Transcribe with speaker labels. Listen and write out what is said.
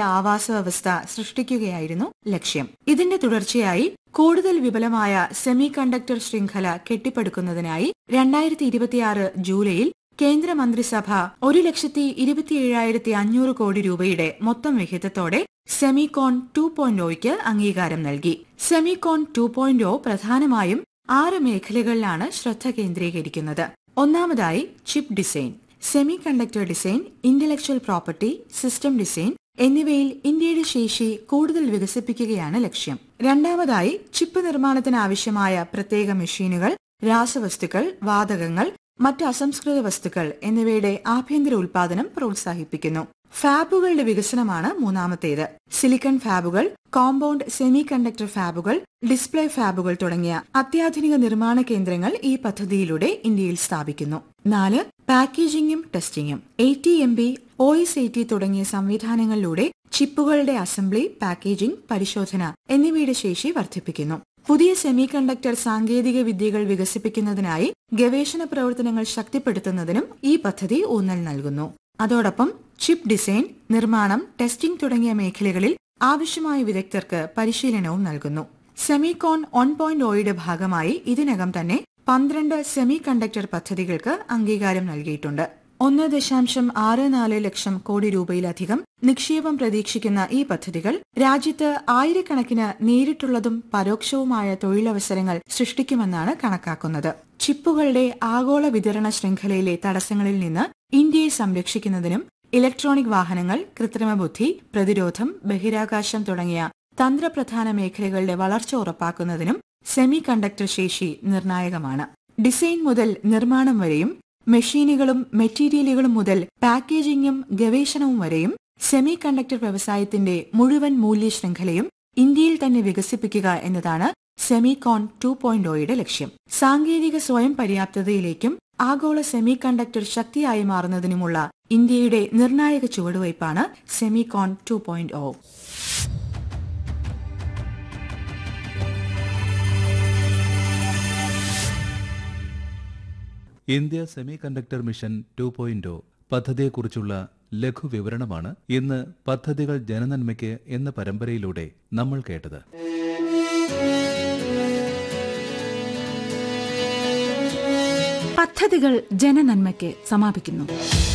Speaker 1: ആവാസ വ്യവസ്ഥ സൃഷ്ടിക്കുകയായിരുന്നു ലക്ഷ്യം ഇതിന്റെ തുടർച്ചയായി കൂടുതൽ വിപുലമായ സെമി കണ്ടക്ടർ ശൃംഖല കെട്ടിപ്പടുക്കുന്നതിനായി രണ്ടായിരത്തി ഇരുപത്തിയാറ് ജൂലൈയിൽ കേന്ദ്രമന്ത്രിസഭ ഒരു ലക്ഷത്തി ഇരുപത്തിയേഴായിരത്തി അഞ്ഞൂറ് കോടി രൂപയുടെ മൊത്തം വിഹിതത്തോടെ സെമികോൺ ടു പോയിന്റ് ഒയ്ക്ക് അംഗീകാരം നൽകി സെമികോൺ ടു പോയിന്റ് ഒ പ്രധാനമായും ആറ് മേഖലകളിലാണ് ശ്രദ്ധ കേന്ദ്രീകരിക്കുന്നത് ഒന്നാമതായി chip design semiconductor design intellectual property system design എന്നിവയിൽ ഇന്ത്യയുടെ ശേഷി കൂടുതൽ വികസിപ്പിക്കുകയാണ് ലക്ഷ്യം രണ്ടാമതായി ചിപ്പ് നിർമ്മാണത്തിന് ആവശ്യമായ പ്രത്യേക മെഷീനുകൾ രാസവസ്തുക്കൾ വാതകങ്ങൾ മറ്റ് അസംസ്കൃത വസ്തുക്കൾ എന്നിവയുടെ ആഭ്യന്തര ഉൽപാദനം പ്രോത്സാഹിപ്പിക്കുന്നു ഫാബുകളുടെ വികസനമാണ് മൂന്നാമത്തേത് സിലിക്കൺ ഫാബുകൾ കോമ്പൗണ്ട് സെമി കണ്ടക്ടർ ഫാബുകൾ ഡിസ്പ്ലേ ഫാബുകൾ തുടങ്ങിയ അത്യാധുനിക നിർമ്മാണ കേന്ദ്രങ്ങൾ ഈ പദ്ധതിയിലൂടെ ഇന്ത്യയിൽ സ്ഥാപിക്കുന്നു നാല് പാക്കേജിംഗും ടെസ്റ്റിംഗും A T M P O S A T തുടങ്ങിയ സംവിധാനങ്ങളിലൂടെ ചിപ്പുകളുടെ അസംബ്ലി പാക്കേജിംഗ് പരിശോധന എന്നിവയുടെ ശേഷി വർദ്ധിപ്പിക്കുന്നു പുതിയ സെമി കണ്ടക്ടർ സാങ്കേതിക വിദ്യകൾ വികസിപ്പിക്കുന്നതിനായി ഗവേഷണ പ്രവർത്തനങ്ങൾ ശക്തിപ്പെടുത്തുന്നതിനും ഈ പദ്ധതി ഊന്നൽ നൽകുന്നു അതോടൊപ്പം ചിപ്പ് ഡിസൈൻ നിർമ്മാണം ടെസ്റ്റിംഗ് തുടങ്ങിയ മേഖലകളിൽ ആവശ്യമായ വിദഗ്ധർക്ക് പരിശീലനവും നൽകുന്നു സെമികോൺ ഒൺ പോയിന്റ് ഒയുടെ ഭാഗമായി ഇതിനകം തന്നെ പന്ത്രണ്ട് സെമി കണ്ടക്ടർ പദ്ധതികൾക്ക് അംഗീകാരം നൽകിയിട്ടുണ്ട് ഒന്ന് ദശാംശം ആറ് നാല് ലക്ഷം കോടി രൂപയിലധികം നിക്ഷേപം പ്രതീക്ഷിക്കുന്ന ഈ പദ്ധതികൾ രാജ്യത്ത് ആയിരക്കണക്കിന് നേരിട്ടുള്ളതും പരോക്ഷവുമായ തൊഴിലവസരങ്ങൾ സൃഷ്ടിക്കുമെന്നാണ് കണക്കാക്കുന്നത് ചിപ്പുകളുടെ ആഗോള വിതരണ ശൃംഖലയിലെ തടസ്സങ്ങളിൽ നിന്ന് ഇന്ത്യയെ സംരക്ഷിക്കുന്നതിനും ഇലക്ട്രോണിക് വാഹനങ്ങൾ കൃത്രിമ ബുദ്ധി പ്രതിരോധം ബഹിരാകാശം തുടങ്ങിയ തന്ത്രപ്രധാന മേഖലകളുടെ വളർച്ച ഉറപ്പാക്കുന്നതിനും സെമി കണ്ടക്ടർ ശേഷി നിർണായകമാണ് ഡിസൈൻ മുതൽ നിർമ്മാണം വരെയും മെഷീനുകളും മെറ്റീരിയലുകളും മുതൽ പാക്കേജിംഗും ഗവേഷണവും വരെയും സെമി കണ്ടക്ടർ വ്യവസായത്തിന്റെ മുഴുവൻ മൂല്യ ശൃംഖലയും ഇന്ത്യയിൽ തന്നെ വികസിപ്പിക്കുക എന്നതാണ് സെമികോൺ ടു പോയിന്റ് ഒയുടെ ലക്ഷ്യം സാങ്കേതിക സ്വയം പര്യാപ്തതയിലേക്കും ആഗോള സെമി കണ്ടക്ടർ ശക്തിയായി മാറുന്നതിനുമുള്ള ഇന്ത്യയുടെ നിർണായക ചുവടുവയ്പാണ് Semicon two point O
Speaker 2: India semiconductor mission two point പദ്ധതിയെക്കുറിച്ചുള്ള ലഘുവിവരണമാണ് ഇന്ന് പദ്ധതികൾ ജനനന്മയ്ക്ക് എന്ന പരമ്പരയിലൂടെ നമ്മൾ കേട്ടത്
Speaker 1: പദ്ധതികൾ ജനനന്മയ്ക്ക് സമാപിക്കുന്നു